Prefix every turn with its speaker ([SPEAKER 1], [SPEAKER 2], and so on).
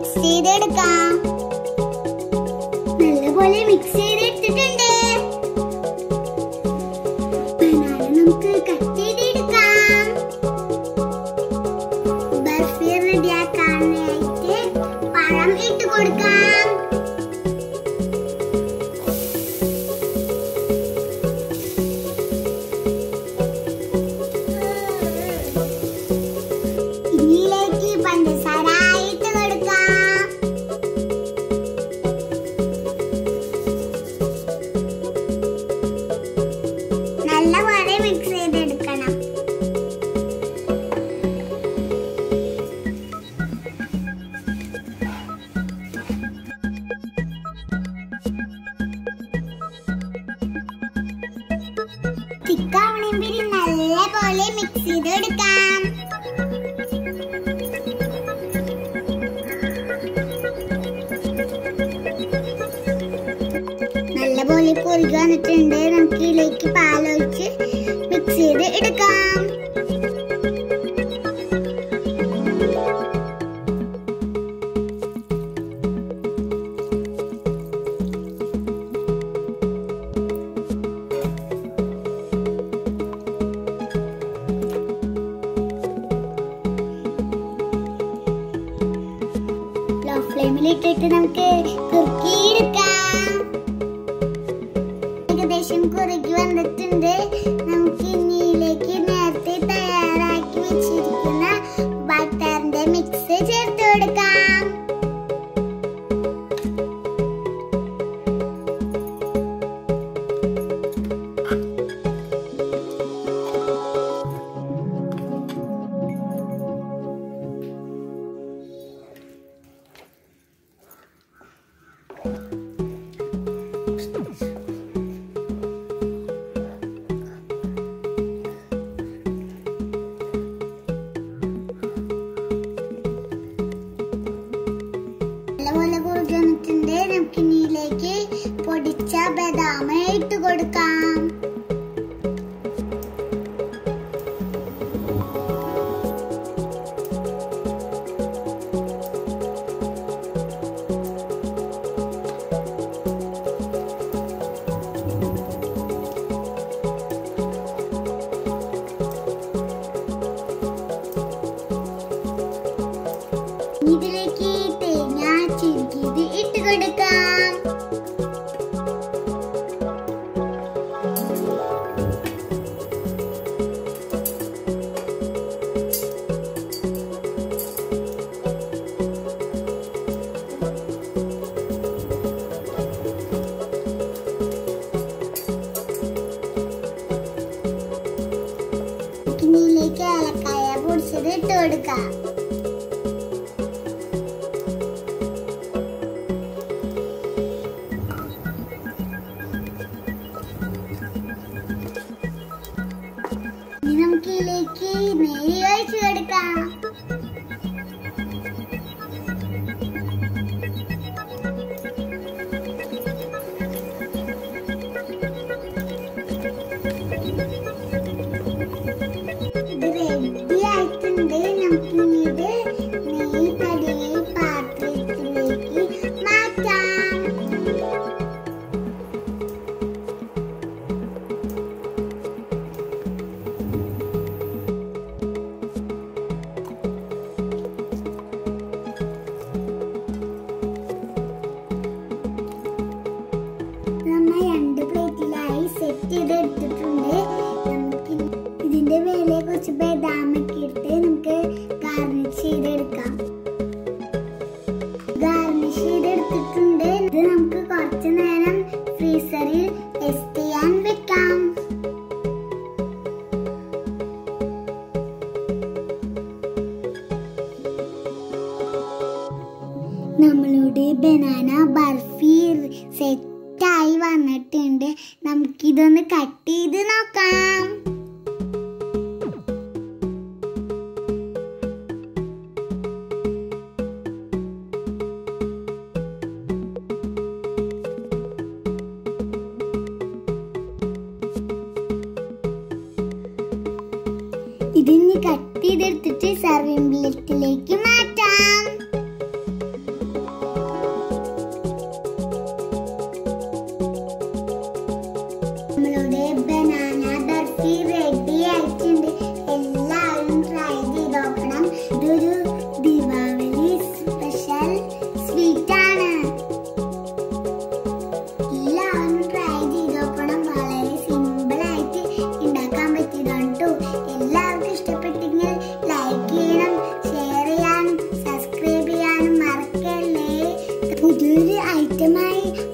[SPEAKER 1] mix ചെയ്തെടുക്കാം നല്ലപോലെ mix ചെയ്തെടുത്തിട്ടുണ്ട് ബനാന നമുക്ക് കട്ട് ചെയ്തെടുക്കാം ബർഫി റെഡിയാക്കാനായിട്ട് പഴം ഇട്ട് കൊടുക്കാം ഇതിലേക്ക് പഞ്ചസാര ഇട്ട് കൊടുക്കാം നല്ലപോലെ മിക്സ് ചെയ്തെടുക്കണം തിക്കാവണമെങ്കിൽ നല്ലപോലെ മിക്സ് ചെയ്തെടുക്കാം നല്ലപോലെ കുറുകി വന്നിട്ടുണ്ട് നമുക്ക് ഇതിലേക്ക് പാലൊഴിച്ച് മിക്സ് ചെയ്ത് എടുക്കാം ലോ ഫ്ലെയിമിൽ ഇട്ടിട്ട് നമുക്ക് കുറുക്കിയെടുക്കാം ഏകദേശം കുറുക്കി വന്നിട്ടുണ്ട് നമുക്ക് ഇനിയിലേക്ക് നേരത്തെ തയ്യാറാക്കി വെച്ചിരിക്കുന്ന ബട്ടറിന്റെ മിക്സ് ചേർത്ത് കൊടുക്കാം നല്ലപോലെ കുറുകി വന്നിട്ടുണ്ട് നമുക്ക് ഇനിയിലേക്ക് പൊടിച്ച ബദാമ ഇട്ട് കൊടുക്കാം ഇതിലേക്ക് തേങ്ങ ചിരുകിയത് ഇട്ട് കൊടുക്കാം ഇതിലേക്ക് ഏലക്കായ പൊടിച്ചത് ഇട്ട് കൊടുക്കാം ഇനി നമുക്ക് ഇതിലേക്ക് നെയ്യ് ഒഴിച്ചു കൊടുക്കാം ഇത് റെഡി ആയിട്ടുണ്ട് നമുക്ക് ഇനി ഇത് നെയ്യ് കടിയെ പാത്രത്തിലേക്ക് മാറ്റാം നമ്മൾ രണ്ട് പ്ലേറ്റിലായി സെറ്റ് ചെയ്ത് എടുത്തിട്ടുണ്ട് നമുക്ക് ഇതിന്റെ മേലെ കുറച്ച് ബദാമൊക്കെ ഇട്ട് നമുക്ക് ഗാർണിഷ് ചെയ്തെടുക്കാം ഗാർണിഷ് ചെയ്തെടുത്തിട്ടുണ്ട് ഇത് നമുക്ക് കുറച്ച് നേരം ഫ്രീസറിൽ ടെസ്റ്റ് ചെയ്യാൻ വെക്കാം നമ്മളുടെ ബനാന ബർഫി സെറ്റായി വന്നിട്ടുണ്ട് നമുക്കിതൊന്ന് കട്ട് ചെയ്ത് നോക്കാം ഇതിനി കട്ട് ചെയ്തെടുത്തിട്ട് സർവിംഗ് പ്ലേറ്റിലേക്ക് മാറ്റാം ഐറ്റമായി